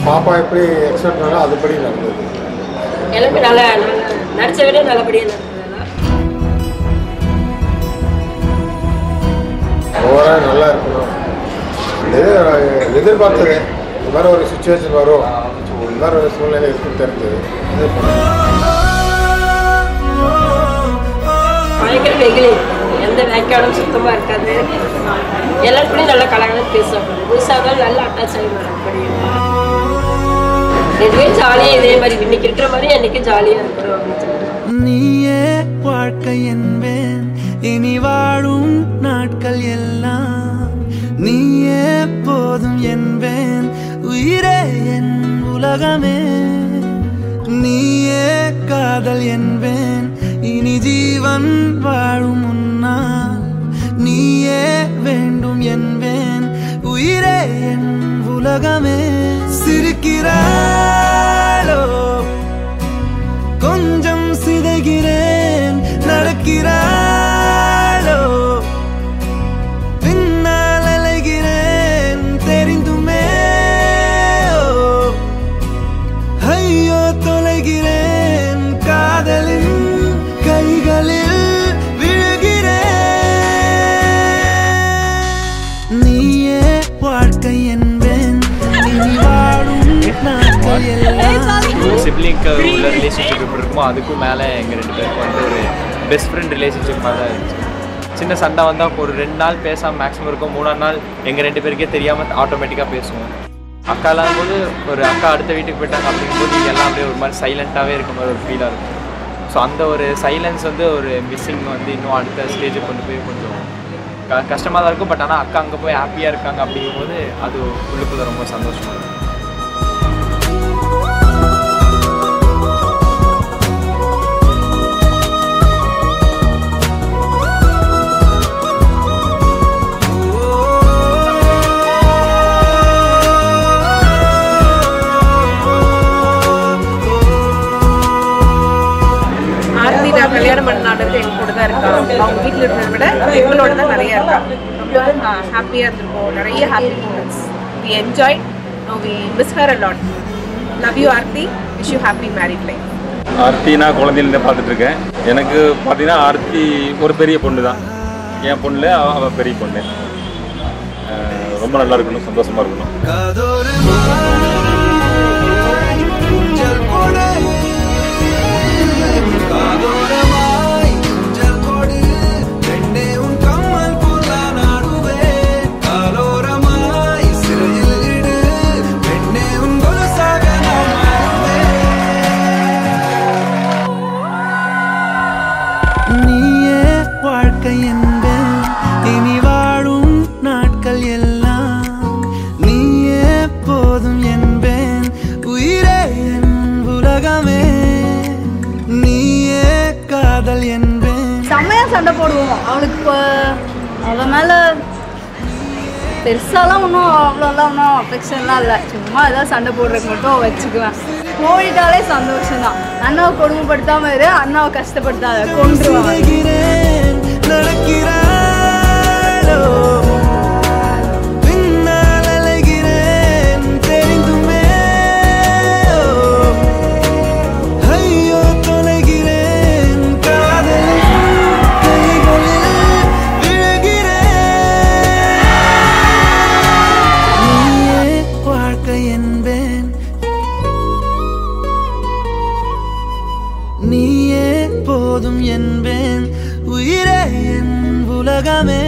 பாப்பா எப்படி எக்ஸ்பெக்ட் பண்ணாலும் அதுபடி நடந்தது எல்லாமே நல்லா நல்லா நடிச்ச விட நல்லபடியாக நடந்ததெல்லாம் ஓவராக நல்லா இருக்கணும் எது எதிர்பார்த்தது இந்த மாதிரி ஒரு சுச்சுவேஷன் வரும் இந்த மாதிரி ஒரு சூழ்நிலை இருக்குன்னு தெரிஞ்சது இது பயங்கர வெயில் எந்த வேக்காடும் சுத்தமாக இருக்காது எல்லாருக்கூடயும் நல்லா கலகலன்னு பேசுவாங்க புதுசாக இருந்தாலும் நல்லா அட்டாச் ஆகி வரப்படி இதுவே ஜாலியாக இதே மாதிரி இன்னைக்கு இருக்கிற மாதிரி அன்னைக்கு ஜாலியாக இருக்கணும் அப்படின்னு சொல்லிட்டு நீயே வாழ்க்கை என்பேன் இனி வாழும் நாட்கள் எல்லாம் நீயே போதும் என்பேன் உயிரே என் உலகமே நீயே காதல் என்பேன் இனி ஜீவன் வாழும் முன்னால் நீயே வேண்டும் என்பேன் உயிரே என் உலகமே சிரிக்கிறாளோ கொஞ்சம் சிதைகிறேன் நடக்கிறாளோ பின்னால் அலைகிறேன் தெரிந்துமே ஓ, ஐயோ தொலைகிறேன் காதலின் கைகளில் விழுகிறேன் நீயே வாழ்க்கை என்பேன் இனி வாழும் நாட்கள் எல்லாம் ஒரு சிப்ளிங்க்கு உள்ள ரிலேஷன்ஷிப் எப்படி இருக்குமோ அதுக்கும் மேலே எங்கள் ரெண்டு பேருக்கும் வந்து ஒரு பெஸ்ட் ஃப்ரெண்ட் ரிலேஷன்ஷிப் மாதிரி தான் இருந்துச்சு சின்ன சண்டை வந்தால் ஒரு ரெண்டு நாள் பேசாமல் மேக்ஸிமம் இருக்கும் மூணாம் நாள் எங்கள் ரெண்டு பேருக்கே தெரியாமல் ஆட்டோமேட்டிக்காக பேசுவோம் அக்கா இல்லாத போது ஒரு அக்கா அடுத்த வீட்டுக்கு போயிட்டாங்க அப்படிங்கும்போது எல்லாம் அப்படியே ஒரு மாதிரி சைலண்ட்டாகவே இருக்க மாதிரி ஒரு ஃபீலாக இருக்கும் ஸோ அந்த ஒரு சைலன்ஸ் வந்து ஒரு மிஸ்ஸிங் வந்து இன்னும் அடுத்த ஸ்டேஜுக்கு கொண்டு போய் கொஞ்சம் க கஷ்டமாக தான் இருக்கும் பட் ஆனால் அக்கா அங்கே போய் ஹாப்பியாக இருக்காங்க அப்படிங்கும்போது அது உள்ளுக்குள்ள ரொம்ப சந்தோஷமாக இருக்கும் ஆர்த்தி நான் கல்யாணம் பண்ண நாடுறது எங்க கூட தான் இருக்கா அவங்க வீட்டில் இருக்கிறத விட எங்களோட தான் நிறைய இருக்கா ரொம்ப ஹாப்பியாக இருந்திருக்கோம் நிறைய happy moments we enjoy no we miss her a lot love you Aarthi wish you happy married life Aarthi நான் குழந்தையிலேருந்து பார்த்துட்டு இருக்கேன் எனக்கு பார்த்தீங்கன்னா ஆர்த்தி ஒரு பெரிய பொண்ணு தான் என் பொண்ணுல அவ அவ பெரிய பொண்ணு அஹ் ரொம்ப நல்லா இருக்கணும் சந்தோஷமா இருக்கணும் நீயே வாழ்க்கை என்பேன் இனி வாழும் நாட்கள் எல்லாம் நீயே போதும் என்பேன் உயிரே என் உலகமே நீயே காதல் என்பேன் செம்மையா சண்டை போடுவோம் அவளுக்கு இப்போ அவள் மேலே பெருசாலாம் ஒன்றும் அவ்வளோலாம் ஒன்றும் அஃபெக்ஷன்லாம் இல்லை சும்மா ஏதாவது சண்டை போடுறதுக்கு மட்டும் வச்சுக்குவேன் போயிட்டாலே சந்தோஷம் தான் அண்ணாவை கொடுமைப்படுத்தாம இரு அண்ணாவை கஷ்டப்படுத்தாத கொண்டுருவாங்க சிதைகிறேன், நடக்கிறாளோ பின்னால் அலைகிறேன் தெரிந்துமே ஓ, ஐயோ தொலைகிறேன் காதலின் கைகளில் விழுகிறேன் நீயே வாழ்க்கை என்பேன் நீயே போதும் என்பேன் உயிரே என் உலகமே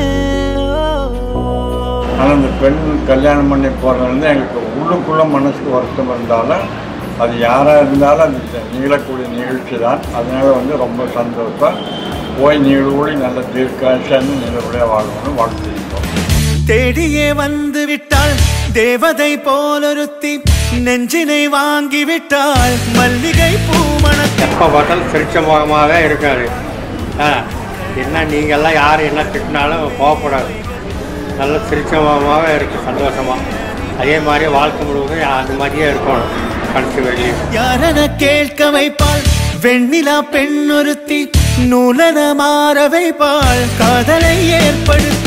ஆனால் அந்த பெண் கல்யாணம் பண்ணி போகிறது வந்து எங்களுக்கு உள்ளுக்குள்ள மனசுக்கு வருத்தம் இருந்தாலும் அது யாராக இருந்தாலும் அது நிகழக்கூடிய நிகழ்ச்சி தான் அதனால வந்து ரொம்ப சந்தோஷம் போய் நீடூழி நல்ல தீர்க்காட்சியாக நிலவுடைய வாழணும்னு வாழ்த்துக்கிறோம் தேடியே வந்து விட்டாள் தேவதை போலொருத்தி நெஞ்சினை வாங்கி விட்டாள் மல்லிகை பூமணத்தை எப்போ பார்த்தாலும் சிரிச்ச முகமாகவே இருக்காரு ஆ என்ன நீங்கள்லாம் யார் என்ன திட்டினாலும் கோவப்படாது நல்ல சிரிச்ச முகமாகவே இருக்குது சந்தோஷமாக அதே மாதிரி வாழ்க்கை முழுவதும் அது மாதிரியே இருக்கணும் கடைசி வெளியே யாரென கேட்க வைப்பாள் வெண்ணிலா பெண்ணொருத்தி நூலன மாற வைப்பாள் காதலை ஏற்படுத்தி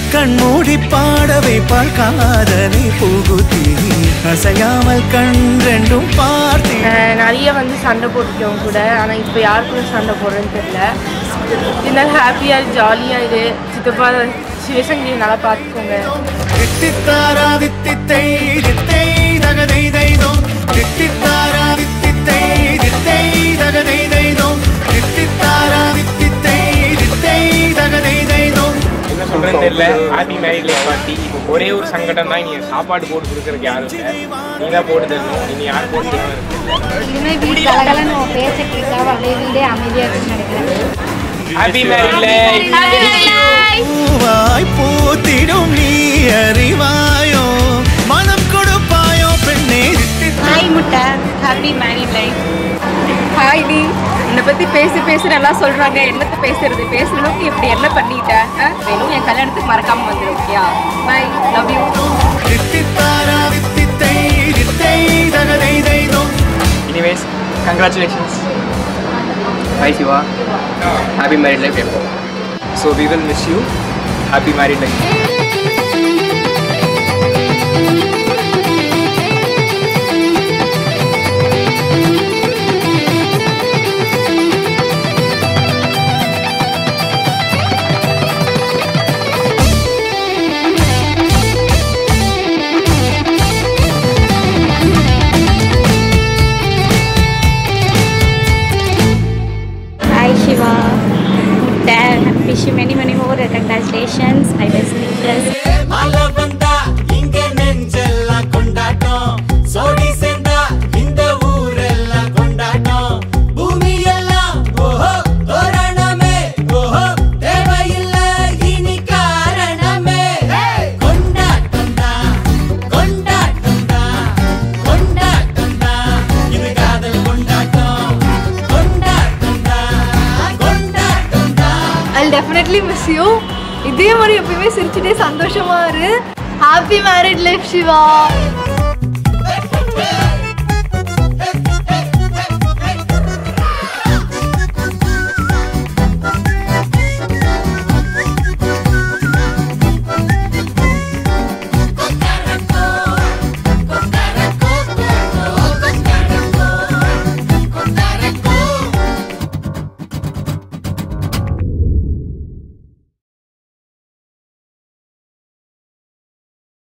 கண்மூடி பாட வைப்பாள் காதலை புகுத்தி அசையாமல் கண் ரெண்டும் பார்த்தேன் நான் நிறைய வந்து சண்டை போட்டுட்டோம் கூட ஆனால் இப்போ யார் கூட சண்டை போடுறேன்னு தெரியல இதனால ஹாப்பியாக ஜாலியாக இரு சித்தப்பா சிவசங்கி நல்லா பார்த்துக்கோங்க தித்தித்தாரா தித்தித்தை தித்தை தகதை தைதோ தித்தித்தாரா தித்தித்தை தித்தை தகதை தைதோ தித்தித்தாரா தித்தித்தை தித்தை தகதை தைதோ என்ன சொல்றேன்னு தெரியல ஹாப்பி மேரிட் லைஃப் பார்ட்டி இப்போ ஒரே ஒரு சங்கடம் தான் நீ சாப்பாடு போட்டு கொடுக்கறதுக்கு யாரும் இல்லை நீ தான் போட்டு தரணும் இனி யார் போட்டு தரணும் இனிமேல் வீடு கலகலன்னு உன் பேச்சை கேட்காம அப்படியே வீடே அமைதியாக இருக்குன்னு நினைக்கிறேன் ஹாப்பி மேரிட் லைஃப் பூவாய் பூத்திடும் நீ அறிவாயோ மனம் கொடுப்பாயோ பெண்ணே ஹாய் முட்டை ஹாப்பி மேரிட் லைஃப் ஹாய் டி என்னை பற்றி பேசி பேசி நல்லா சொல்கிறாங்க என்னத்தை பேசுறது பேசணும் இப்படி என்ன பண்ணிட்டேன் வேணும் என் கல்யாணத்துக்கு மறக்காம வந்துடும் ஓகேயா பை லவ் யூ தித்தித்தாரா தித்தித்தை தித்தை தகதை தைதோ anyways congratulations hi Shiva happy married life எப்போ so we will miss you happy married life Hi Shiva. Dad, wish you many, many more congratulations. My best wishes. மழை வந்தா இங்க நெஞ்செல்லாம் கொண்டாட்டம் சோடி சேர்ந்தா இந்த ஊரெல்லாம் கொண்டாட்டம் பூமி எல்லாம் ஓஹோ தோரணமே ஓஹோ தேவையில்லை இனி காரணமே கொண்டாட்டம் தான் கொண்டாட்டம் தான் கொண்டாட்டம் தான் இது காதல் கொண்டாட்டம் கொண்டாட்டம் தான் கொண்டாட்டம் தான் ஐ டெஃபினெட்லி மிஸ் யூ இதே மாதிரி எப்பயுமே சிரிச்சுட்டே சந்தோஷமா இரு ஹாப்பி மேரிட் லைஃப் சிவா